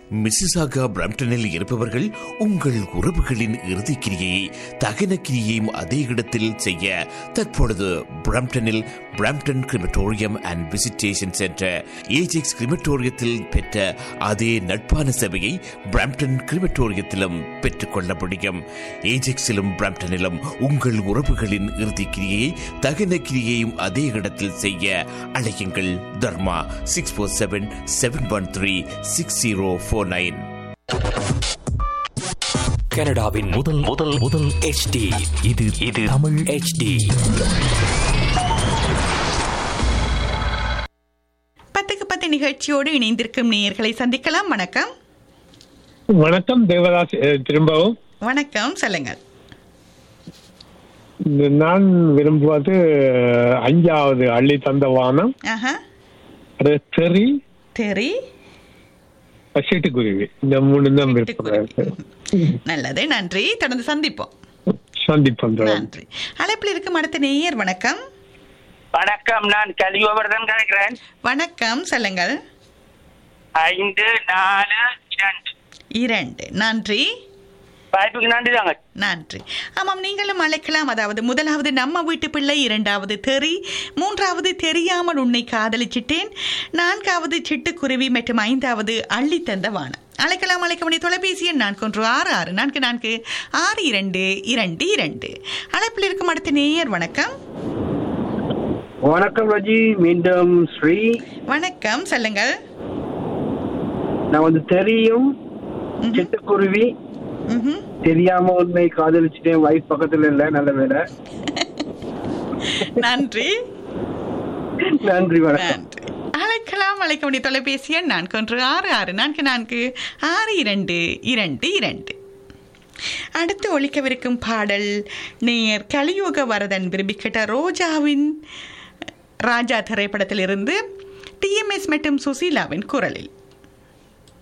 Mississauga பிரம்டனில் இருப்பவர்கள் உங்கள் உறவுகளின் இறுதிக் கிரியை தகன கிரியையும் அதே இடத்தில் செய்ய தற்பொழுது பிரம்டனில் Brampton crematorium and visitation centre Ajax கிரிமட்டோரியத்தில் பெற்ற அதே நட்பான சேவையை பிரம்டன் கிரிமட்டோரியத்திலும் பெற்றுக்கொள்ள முடியும் ஏஜெக்ஸிலும் பிரம்டனிலும் உங்கள் உறவுகளின் இறுதிக் கிரியை தகன கிரியையும் அதே இடத்தில் செய்ய அழையுங்கள் Dharma six four seven seven one three six zero four nine கனடாவின் முதல் முதல் முதல் HD இது இது தமிழ் HD பத்துக்கு பத்து நிகழ்ச்சியோடு இணைந்திருக்கும் நேயர்களை சந்திக்கலாம் வணக்கம் வணக்கம் தேவதாஸ் அஹ், திரும்பவும் வணக்கம் சொல்லுங்கள் நான் விரும்புவது அஹ், அஞ்சாவது அள்ளி தந்த வானம் ஆஹா அது தெரி தெரி சிட்டுக்குருவி இந்த மூணு தான் விருப்பம் நல்லது நன்றி தொடர்ந்து சந்திப்போம் சந்திப்போம் தொடர்ந்து. நன்றி அழைப்பில் இருக்கும் அடுத்த நேயர் வணக்கம் வணக்கம் நான் கலியோவர்தன் கிடைக்கிறேன் வணக்கம் சொல்லுங்கள் ஐந்து நாலு இரண்டு இரண்டு நன்றி வாய்ப்புக்கு நன்றி தாங்க நன்றி ஆமாம் நீங்களும் அழைக்கலாம் அதாவது முதலாவது நம்ம வீட்டு பிள்ளை இரண்டாவது தெரி மூன்றாவது தெரியாமல் உன்னை காதலிச்சிட்டேன் நான்காவது சிட்டுக்குருவி மற்றும் ஐந்தாவது அள்ளி தந்த வானம் அழைக்கலாம் அழைக்க வேண்டிய தொலைபேசி எண் நான்கு ஒன்று ஆறு ஆறு நான்கு நான்கு ஆறு இரண்டு இரண்டு இரண்டு அழைப்பில் இருக்கும் அடுத்த நேயர் வணக்கம் வணக்கம் ரஜி மீண்டும் ஸ்ரீ வணக்கம் சொல்லுங்கள் நான் வந்து தெரியும் சிட்டுக்குருவி ம்ஹும். தெரியாம உண்மை காதலிச்சுட்டேன் வைஃப் பக்கத்துல இல்ல நல்ல வேலை நன்றி நன்றி வணக்கம் நன்றி அழைக்கலாம் அழைக்க வேண்டிய தொலைபேசி எண் நான்கு ஒன்று ஆறு ஆறு நான்கு நான்கு ஆறு இரண்டு இரண்டு இரண்டு அடுத்து ஒழிக்கவிருக்கும் பாடல் நேயர் கலியுக வரதன் விரும்பி கேட்ட ரோஜாவின் ராஜா திரைப்படத்திலிருந்து டிஎம்எஸ் மற்றும் சுசீலாவின் குரலில்